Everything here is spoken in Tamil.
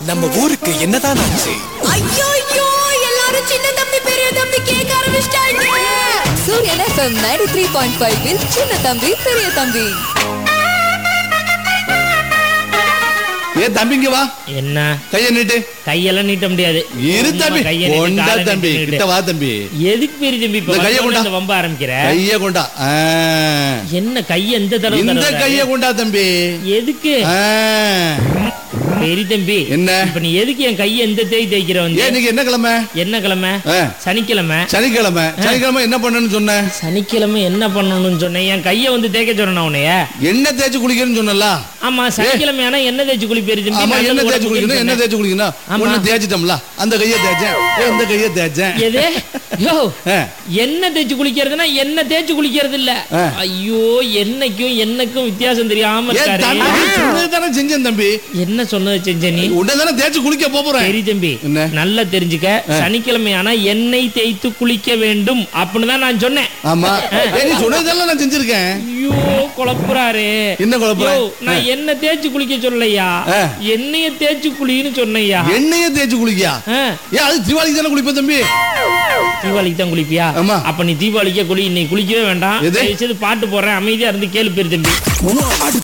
நம்ம ஊருக்கு என்னதான் ஆச்சு ஐயோ ஐயோ எல்லாரும் சின்ன தம்பி பெரிய தம்பி கேட்க ஆரம்பிச்சிட்டாங்க Suryan FM ninety three point five சின்ன தம்பி பெரிய தம்பி ஏ தம்பிங்க வா என்ன கைய நீட்டு கையெல்லாம் நீட்ட முடியாது இரு தம்பி கையை நீட்டு, கொண்டா காலை தம்பி நீட்டு, கிட்ட வா தம்பி எதுக்கு பெரிய தம்பி இப்ப இந்த கையை வந்தோடனே கொண்டா. இந்த வம்ப ஆரம்பிக்கிற கைய கொண்டா ஆ. என்ன கைய எந்த தடவை இந்த தடவை? கைய கொண்டா தம்பி எதுக்கு ஆ. பெரிய தம்பி என்ன இப்ப நீ எதுக்கு என் கைய எந்த தேய் தேய்க்கிற ஏன் வந்து இன்னைக்கு என்ன கிழமை என்ன கிழமை ஆ. சனிக்கிழமை சனிக்கிழமை சனிக்கிழமை என்ன பண்ணணும்னு சொன்ன சனிக்கிழமை என்ன பண்ணணும்னு சொன்னேன் என் கைய வந்து தேய்க்க சொன்னேன் உன்னைய என்ன தேய்ச்சி குளிக்கணும்னு சொன்னல ஆமா சனிக்கிழமை ஆனா என்ன தேய்ச்சி குளி பெரிய தம்பி ஆமா நல்லது என்ன தேய்ச்சி உடம்புக்கு குளிக்கணும் என்ன சொன்னேன். தேய்ச்சி குளிக்கணும் ஆமா. ஒண்ணு தேய்ச்சிட்டோம்ல அந்த கைய தேய்ச்சேன் ஏ, இந்த கைய தேய்ச்சேன் எது யோ ஆ. என்ன தேய்ச்சி குளிக்கிறதுனா என்ன தேய்ச்சி குளிக்கிறது இல்ல ஆ. ஐயோ என்னைக்கும் என்னக்கும் வித்தியாசம் தெரியாம ஏன் தம்பி இருக்காரு சொன்னது தானே செஞ்சேன் தம்பி என்ன சொன்னது செஞ்ச நீ உடனே தானே தேய்ச்சி குளிக்க போறேன் சரி தம்பி என்ன? நல்லா தெரிஞ்சுக்க சனிக்கிழமை ஆனா எண்ணெய் தேய்த்து குளிக்க வேண்டும் அப்படின்னு தான் நான் சொன்னேன் ஆமா ஏய், நீ சொன்னதெல்லாம் நான் செஞ்சிருக்கேன் ஐயோ குழப்புறாரு என்ன குழப்புறேன்? யோ, நான் என்ன தேய்ச்சி குளிக்க சொல்லலையா ஆ. எண்ணெய தேய்ச்சி குளின்னு சொன்னையா எண்ணெயே தேய்ச்சி குளிக்கியா ஆ, ஏன் அது தீபாவளிக்கு தானே குளிப்ப தம்பி தீபாவளிக்கு தான் குளிப்பியா ஆமா. அப்ப நீ தீபாவளிக்கே குளி இன்னைக்கு குளிக்கவே வேண்டாம் எது? தயவு செய்து பாட்டு போடுறேன் அமைதியா இருந்து கேளு பெரிய தம்பி